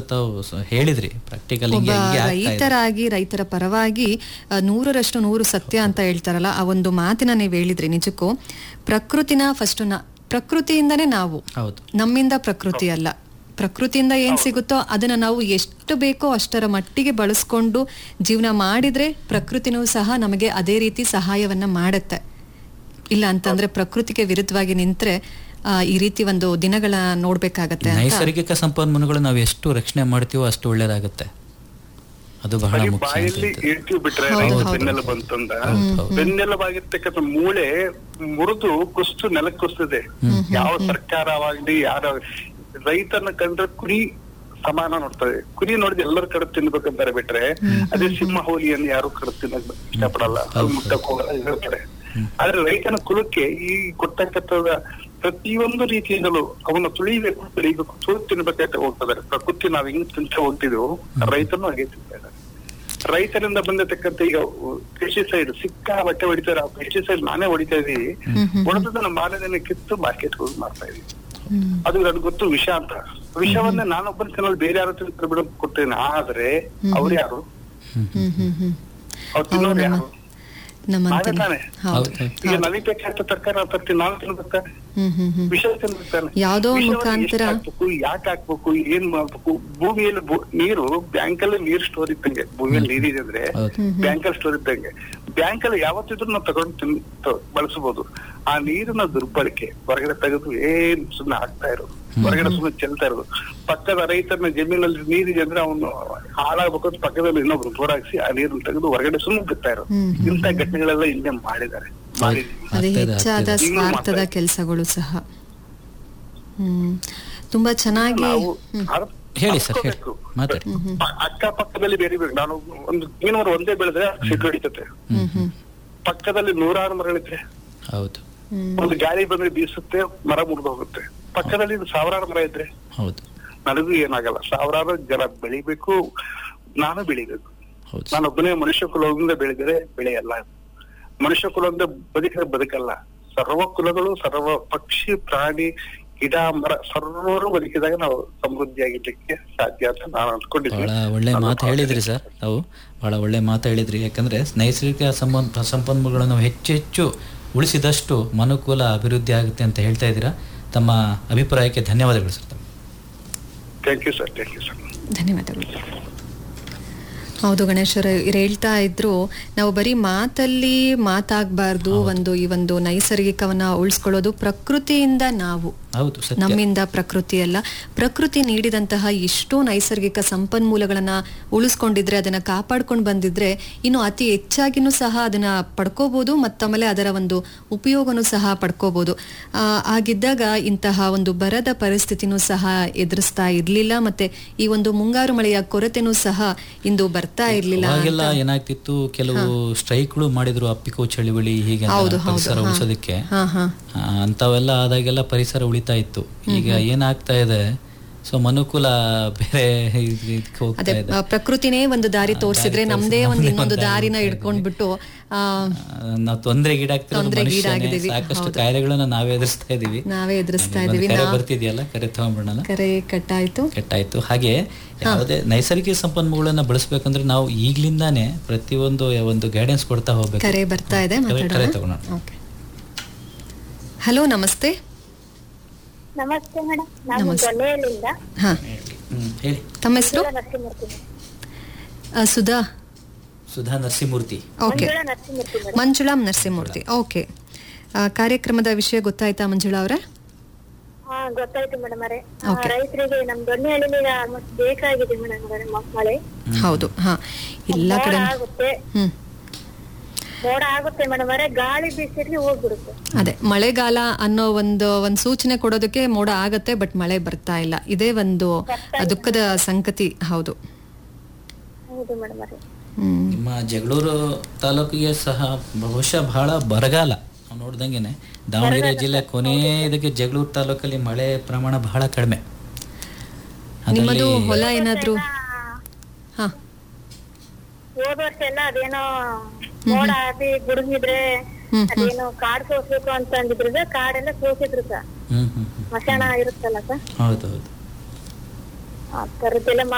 ತಾವು ಸ- ಹೇಳಿದ್ರಿ ಪ್ರಾಕ್ಟಿಕಲ್ ಒಬ್ಬ ಹಿಂಗೆ ಹಿಂಗೆ ಆಗ್ತಾ ಇದೆ. ರೈತರಾಗಿ ರೈತರ ಪರವಾಗಿ ಆ, ನೂರರಷ್ಟು ನೂರು ಸತ್ಯ ಅಂತ ಹೇಳ್ತಾರಲ್ಲ ಆ ಒಂದು ಮಾತಿನ ನೀವು ಹೇಳಿದ್ರಿ ನಿಜಕ್ಕೂ ಪ್ರಕೃತಿನ ಫಸ್ಟ್ ಪ್ರಕೃತಿಯಿಂದನೇ ನಾವು ಹೌದು ನಮ್ಮಿಂದ ಪ್ರಕೃತಿ ಅಲ್ಲ ಪ್ರಕೃತಿಯಿಂದ ಏನ್ ಸಿಗುತ್ತೋ ಅದನ್ನ ನಾವು ಎಷ್ಟು ಬೇಕೋ ಅಷ್ಟರ ಮಟ್ಟಿಗೆ ಬಳಸ್ಕೊಂಡು ಜೀವನ ಮಾಡಿದ್ರೆ ಪ್ರಕೃತಿನೂ ಸಹ ನಮಗೆ ಅದೇ ರೀತಿ ಸಹಾಯವನ್ನ ಮಾಡುತ್ತೆ ಇಲ್ಲ ಅಂತಂದ್ರೆ ಪ್ರಕೃತಿಗೆ ವಿರುದ್ಧವಾಗಿ ನಿಂತ್ರೆ ಆ, ಈ ರೀತಿ ಒಂದು ದಿನಗಳ ನೋಡ್ಬೇಕಾಗತ್ತೆ ಅಂತ ನೈಸರ್ಗಿಕ ಸಂಪನ್ಮೂಲಗಳು ನಾವು ಎಷ್ಟು ರಕ್ಷಣೆ ಮಾಡ್ತೀವೋ ಅಷ್ಟು ಒಳ್ಳೇದಾಗುತ್ತೆ ಅದು ಬಹಳ ಬರೀ ಮುಖ್ಯ ಅಂತ ಬಾಯಲ್ಲಿ ಹೇಳ್ತಾರೆ. ಇಳ್ತೀವಿ ಬಿಟ್ರೆ ಹೌದು, ರೈತ ಹೌದು. ಬೆನ್ನೆಲುಬು ಅಂತಂದ ಹೌದು, ಹೌದು. ಬೆನ್ನೆಲುಬಾಗಿರ್ತಕ್ಕಂಥ ಮೂಳೆ ಮುರಿದು ಕುಸ್ತು ನೆಲಕ್ಕೆ ಕುಸ್ತದೆ ಯಾವ ಸರ್ಕಾರವಾಗ್ಲಿ ಯಾರ ರೈತನ ಕಂಡ್ರೆ ಕುರಿ ಸಮಾನ ನೋಡ್ತದೆ ಕುರಿ ನೋಡಿದ್ರೆ ಎಲ್ಲರ ಕಡೆ ತಿನ್ಬೇಕಂತಾರೆ ಬಿಟ್ರೆ ಅದೇ ಸಿಂಹ ಹೋಲಿಯನ್ನು ಯಾರು ಕಡೆ ತಿನ್ನಕ್ ಇಷ್ಟಪಡಲ್ಲ ಅದು ಮುಟ್ಟಕ್ ಹೋಗಲ್ಲ ಹೇಳ್ತಾರೆ ಆದ್ರೆ ರೈತನ ಕುಲಕ್ಕೆ ಈ ಕೊಟ್ಟಂಕತ್ತದ ಪ್ರತಿಯೊಂದು ರೀತಿಯಿಂದಲೂ ಅವನ್ನ ತುಳಿಬೇಕು ತುಳಿಬೇಕು ತುಳಿ ತಿನ್ಬೇಕಂತ ಹೋಗ್ತದೆ ಪ್ರಕೃತಿ ನಾವ್ ಹಿಂಗ್ ತಿಂತ ಹೋಗ್ತಿದ್ವು ರೈತನು ಹಾಗೆ ತಿಂತಾ ಇದ್ದಾರೆ ರೈತರಿಂದ ಬಂದಿರತಕ್ಕಂತ ಈಗ ಪೆಸ್ಟಿಸೈಡ್ ಸಿಕ್ಕಾಬಟ್ಟೆ ಹೊಡಿತಾರೆ ಆ ಪೆಸ್ಟಿಸೈಡ್ ನಾನೇ ಹೊಡಿತಾ ಇದೀವಿ ಹೊಡೆದನ್ನ ಮಾರನೇ ಕಿತ್ತು ಮಾರ್ಕೆಟ್ ಹೋಗಿ ಮಾರ್ತಾ ಇದೀವಿ ಹ್ಮ್. ಅದು ನನಗೆ ಗೊತ್ತು ವಿಷ ಅಂತ ವಿಷವನ್ನೇ ನಾನೊಬ್ಬನ ತಿನ್ನೋದು ಬೇರೆ ಯಾರು ತಿಂತಾರೆ ಬಿಡೋದು ಕೊಡ್ತೇನೆ ಆದ್ರೆ ಅವ್ರು ಯಾರು ಹ್ಮ್ ಹ್ಮ್ ಹ್ಮ್ ಅವ್ರು ತಿನ್ನೋರು ನಮ್ಮ ಯಾರು ನಮ್ಮಂತ ನಾವೇ ತಾನೆ ಹೌದು ಹೌದು. ಈಗ ನನಗೆ ಬೇಕಾದ ತರಕಾರಿ ನಾವು ತರ್ತೀವಿ ನಾನು ತಿನ್ಬೇಕಾ ಹ್ಮ್ ಹ್ಮ್ ಹ್ಮ್ ವಿಷ ತಿನ್ಬೇಕಾನೆ ಯಾವ್ದೋ ಒಂದ್ ವಿಷವನ್ನ ಮುಖಾಂತರ ಎಷ್ಟ್ ಹಾಕ್ಬೇಕು ಯಾಕೆ ಹಾಕ್ಬೇಕು ಏನ್ ಮಾಡ್ಬೇಕು ಭೂಮಿಯಲ್ಲಿ ಭೂ- ನೀರು ಬ್ಯಾಂಕಲ್ಲಿ ನೀರ್ ಸ್ಟೋರ್ ಇದ್ದಂಗೆ ಭೂಮಿಯಲ್ಲಿ ನೀರಿದೆ ಅಂದ್ರೆ ಹೌದು ಬ್ಯಾಂಕಲ್ಲಿ ಸ್ಟೋರ್ ಇದ್ದಂಗೆ ಬ್ಯಾಂಕಲ್ಲಿ ಯಾವತ್ತಿದ್ರು ನಾವು ತಗೊಂಡು ತಿನ್ ತ- ಬಳಸಬಹುದು ಆ ನೀರಿನ ದುರ್ಬಳಕೆ ಹೊರಗಡೆ ತೆಗೆದು ಏನ್ ಸುಮ್ಮನೆ ಹಾಕ್ತಾ ಇರೋದು ಹೊರಗಡೆ ಸುಮ್ಮನೆ ಚೆಲ್ತಾ ಇರೋದು ಪಕ್ಕದ ರೈತನ ಜಮೀನಲ್ಲಿ ನೀರಿದೆ ಅಂದ್ರೆ ಅವನು ಹಾಳಾಗ್ಬೇಕು ಅಂತ ಪಕ್ಕದಲ್ಲಿ ಇನ್ನೊಬ್ರು ಬೋರ್ ಹಾಕ್ಸಿ ಆ ನೀರನ್ನು ತೆಗೆದು ಹೊರಗಡೆ ಸುಮ್ಮನೆ ಬಿಡ್ತಾ ಇರೋದು ಹ್ಮ್, ಇಂಥ ಘಟನೆಗಳೆಲ್ಲ ಹಿಂದೆ ಮಾಡಿದ್ದಾರೆ ಮಾಡಿದ್ದೀವಿ ಅದೇ ಆಗ್ತಾ ಇದೆ, ಹೆಚ್ಚಾದ ಆಗ್ತಾ ಇದೆ. ಇನ್ನೂ ಸ್ವಾರ್ಥದ ಮಾಡ್ತಾ ಇದೆ. ಕೆಲಸಗಳು ಸಹ ಹ್ಮ್ ತುಂಬಾ ಚೆನ್ನಾಗಿ ನಾವು ಹ್ಮ್. ಅರ್- ಹೇಳಿ ಸರ್ ಹೇಳಿ ಅರ್ತ್ಕೋಬೇಕು. ಮಾತಾಡಿ ಪ- ಅಕ್ಕ ಪಕ್ಕದಲ್ಲಿ ಬೆರಿಬೇಕು ನಾನು ಒಂದು ಮೀನವರು ಒಂದೇ ಬೆಳೆದ್ರೆ ಸಿಟ್ಟು ಹಿಡಿತತೆ ಹ್ಮ್ ಹ್ಮ್ ಪಕ್ಕದಲ್ಲಿ ನೂರಾರು ಮರಗಳಿದ್ರೆ ಹೌದು ಹ್ಮ್ ಒಂದು ಗಾಳಿ ಬಂದ್ರೆ ಬೀಸುತ್ತೆ ಮರ ಮುರಿದು ಹೋಗುತ್ತೆ ಪಕ್ಕದಲ್ಲಿ ಸಾವಿರಾರು ಮರ ಇದ್ರೆ ಹೌದು ನನಗೂ ಏನಾಗಲ್ಲ ಸಾವಿರಾರು ಜನ ಬೆಳಿಬೇಕು ನಾನು ಬೆಳಿಬೇಕು ಹೌದು ನಾನೊಬ್ಬನೇ ಮನುಷ್ಯ ಕುಲದಿಂದ ಬೆಳೆದರೆ ಬೆಳೆಯಲ್ಲ ಮನುಷ್ಯ ಕುಲದಿಂದ ಬದುಕಿದ್ರೆ ಬದುಕಲ್ಲ ಸರ್ವ ಕುಲಗಳು ಸರ್ವ ಪಕ್ಷಿ ಪ್ರಾಣಿ ಗಿಡ ಮರ ಸರ್ವರು ಬದುಕಿದಾಗ ನಾವು ಸಮೃದ್ಧಿಯಾಗಿರ್ಲಿಕ್ಕೆ ಸಾಧ್ಯ ಅಂತ ನಾನು ಅನ್ಕೊಂಡಿದ್ದೀನಿ ಬಹಳ ಒಳ್ಳೆ ಮಾತು ಹೇಳಿದ್ರಿ ಸರ್ ತಾವು ಬಹಳ ಒಳ್ಳೆ ಮಾತು ಹೇಳಿದ್ರಿ ಯಾಕಂದ್ರೆ ನೈಸರ್ಗಿಕ ಸಂಬಂಧ ಸಂಪನ್ಮೂಲಗಳನ್ನು ನಾವು ಹೆಚ್ಚು ಹೆಚ್ಚು ಉಳಿಸಿದಷ್ಟು ಮನುಕುಲ ಅಭಿವೃದ್ಧಿ ಆಗುತ್ತೆ ಅಂತ ಹೇಳ್ತಾ ಇದ್ದೀರಾ ತಮ್ಮ ಅಭಿಪ್ರಾಯಕ್ಕೆ ಧನ್ಯವಾದಗಳು ಸರ್ ತಮ್ಮ thank you sir thank you sir ಧನ್ಯವಾದಗಳು ಹೌದು ಗಣೇಶ್ವರ ಇವ್ರು ಹೇಳ್ತಾ ಇದ್ರು ನಾವು ಬರೀ ಮಾತಲ್ಲಿ ಮಾತಾಗಬಾರ್ದು ಒಂದು ಈ ಒಂದು ನೈಸರ್ಗಿಕವನ್ನ ಉಳಿಸ್ಕೊಳ್ಳೋದು ಪ್ರಕೃತಿಯಿಂದ ನಾವು ಹೌದು ಸತ್ಯ ನಮ್ಮಿಂದ ಪ್ರಕೃತಿ ಅಲ್ಲ ಪ್ರಕೃತಿ ನೀಡಿದಂತಹ ಎಷ್ಟೋ ನೈಸರ್ಗಿಕ ಸಂಪನ್ಮೂಲಗಳನ್ನ ಉಳಿಸ್ಕೊಂಡಿದ್ರೆ ಅದನ್ನ ಕಾಪಾಡ್ಕೊಂಡು ಬಂದಿದ್ರೆ ಇನ್ನು ಅತಿ ಹೆಚ್ಚಾಗಿನೂ ಸಹ ಅದನ್ನ ಪಡ್ಕೋಬಹುದು ಮತ್ತಮೇಲೆ ಅದರ ಒಂದು ಉಪಯೋಗನೂ ಸಹ ಪಡ್ಕೋಬಹುದು ಆ, ಆಗಿದ್ದಾಗ ಇಂತಹ ಒಂದು ಬರದ ಪರಿಸ್ಥಿತಿನೂ ಸಹ ಎದುರಿಸ್ತಾ ಇರ್ಲಿಲ್ಲ ಮತ್ತೆ ಈ ಒಂದು ಮುಂಗಾರು ಮಳೆಯ ಕೊರತೆನೂ ಸಹ ಇಂದು ಬರ್ತಾ ಇರ್ಲಿಲ್ಲ ಅವಾಗೆಲ್ಲ ಏನಾಗ್ತಿತ್ತು ಕೆಲವು ಸ್ಟ್ರೈಕ್ಗಳು ಮಾಡಿದ್ರು ಅಪ್ಪಿಕೋ ಚಳಿವಳಿ ಹೀಗೆ ಹೌದು, ಹೌದು, ಪರಿಸರ ಹಾ. ಉಳಿಸೋದಕ್ಕೆ ಹಾ ಹಾ ಆ, ಅಂಥವೆಲ್ಲ ಆದಾಗೆಲ್ಲ ಪರಿಸರ ಉಳಿತಾ ಇತ್ತು ಈಗ ಏನಾಗ್ತಾ ಇದೆ ಸೊ ಮನುಕುಲ ಬೇರೆ ಇದ್- ಇದಕ್ಕೆ ಹೋಗ್ತಾ ಅದೇ ಇದೆ ಆ, ಪ್ರಕೃತಿನೇ ಒಂದು ದಾರಿ ತೋರಿಸಿದ್ರೆ ನಮ್ದೇ ಒಂದು ಇನ್ನೊಂದು ದಾರಿನ ಹಿಡ್ಕೊಂಡ್ಬಿಟ್ಟು ಆ ನಾವು ತೊಂದರೆಗೀಡಾಗ್ತಿರೋದು ತೊಂದ್ರೆಗೀಡಾಗಿದ್ದೀವಿ, ಮನುಷ್ಯನೇ ಸಾಕಷ್ಟು ಕಾಯಿಲೆಗಳನ್ನ ನಾವೇ ಎದುರಿಸ್ತಾ ಇದೀವಿ ನಾವೇ ಎದುರಿಸ್ತಾ ಒಂದು ಇದೀವಿ ಕರೆ ನಾ- ಬರ್ತಿದ್ಯಲ್ಲ ಕರೆ ತಗೊಂಡ್ಬಿಡೋಣ ಕರೆ ಕಟ್ಟಾಯ್ತು ಕೆಟ್ಟಾಯ್ತು ಹಾಗೆ ಯಾವುದೇ ನೈಸರ್ಗಿಕ ಸಂಪನ್ಮೂಲಗಳನ್ನ ಬಳಸ್ಬೇಕಂದ್ರೆ ನಾವು ಈಗ್ಲಿಂದಾನೇ ಪ್ರತಿಯೊಂದು ಒಂದು ಗೈಡೆನ್ಸ್ ಕೊಡ್ತಾ ಹೋಗ್ಬೇಕು ಕರೆ ಬರ್ತಾ ಇದೆ ಕರೆ- ಕರೆ ಮಾತಾಡೋಣ ತಗೊಳ್ಳೋಣ ಓಕೆ ಹಲೋ ನಮಸ್ತೆ ನಮಸ್ತೆ ಮೇಡಮ್ ನಾನು ನಮಸ್ತೆ. ಗೊಲ್ಲೆಯಲ್ಲಿಂದ ಹಾ ಹ್ಮ್, ಹೇಳಿ ತಮ್ಮ ಹೆಸರು ನರಸಿಂಹಮೂರ್ತಿ ಮೇಡಮ್. ಆ, Sudha Sudha Narasimhamurthy okay Manjula Narasimhamurthy madam Manjula Narasimhamurthy okay ಆ, ಕಾರ್ಯಕ್ರಮದ ವಿಷಯ ಗೊತ್ತಾಯ್ತಾ ಮಂಜುಳಾ ಅವರೇ ಹಾ ಗೊತ್ತಾಯ್ತು ಮೇಡಮ್ ಅವರೇ Okay. ರೈತರಿಗೆ ನಮ್ ದೊಣ್ಣೆಹಳ್ಳಿಲಿ ಆಲ್ಮೋಸ್ಟ್ ಬೇಕಾಗಿದೆ ಮೇಡಮ್ ಮಳೆ ಹೌದು ಹಾ ಎಲ್ಲ ಮೋಡ ಕಡೆ ಆಗುತ್ತೆ ಹ್ಮ್ ಮೋಡ ಆಗುತ್ತೆ ಮೇಡಮ್ ಅವರೇ ಗಾಳಿ ಬೀಸಿರ್ಲಿ ಹೋಗ್ಬಿಡುತ್ತೆ ಅದೇ ಮಳೆಗಾಲ ಅನ್ನೋ ಒಂದು ಒಂದು ಸೂಚನೆ ಕೊಡೋದಕ್ಕೆ ಮೋಡ ಆಗತ್ತೆ ಬಟ್ ಮಳೆ ಬರ್ತಾ ಇಲ್ಲ ಇದೇ ಒಂದು ದುಃಖದ ಸಂಗತಿ ಹೌದು ಹೌದು ಮೇಡಮ್ ಅವರೇ ಹ್ಮ್ ನಿಮ್ಮ ಜಗಳೂರು ತಾಲೂಕಿಗೆ ಸಹ ಬಹುಶಃ ಬಹಳ ಬರಗಾಲ ನಾವು ನೋಡ್ದಂಗೆನೆ ದಾವಣಗೆರೆ ಜಿಲ್ಲೆ ಕೊನೆ ಇದಕ್ಕೆ ಜಗಳೂರು ತಾಲೂಕಲ್ಲಿ ಮಳೆ ಪ್ರಮಾಣ ಬಹಳ ಕಡಿಮೆ ನಿಮ್ಮದು ಅದರಲ್ಲಿ ಹೊಲ ಏನಾದ್ರು ಹಾ ಹೋದ ವರ್ಷ ಎಲ್ಲ ಅದೇನೋ ಮೋಡ ಆಗಿ ಗುಡುಗಿದ್ರೆ ಹ್ಮ್, ಅದೇನೋ ಕಾಡ್ ಸೋಸ್ಬೇಕು ಅಂತ ಅಂದಿದ್ರು ಸರ್ ಕಾಡೆಲ್ಲ ಸೋಸಿದ್ರು ಸರ್ ಹ್ಮ್ ಹ್ಮ್ ಹ್ಮ್ ಮಶಾಣ ಇರುತ್ತಲ್ಲ ಸರ್ ಹೌದು ಹೌದು ಆ ತರದ್ದೆಲ್ಲ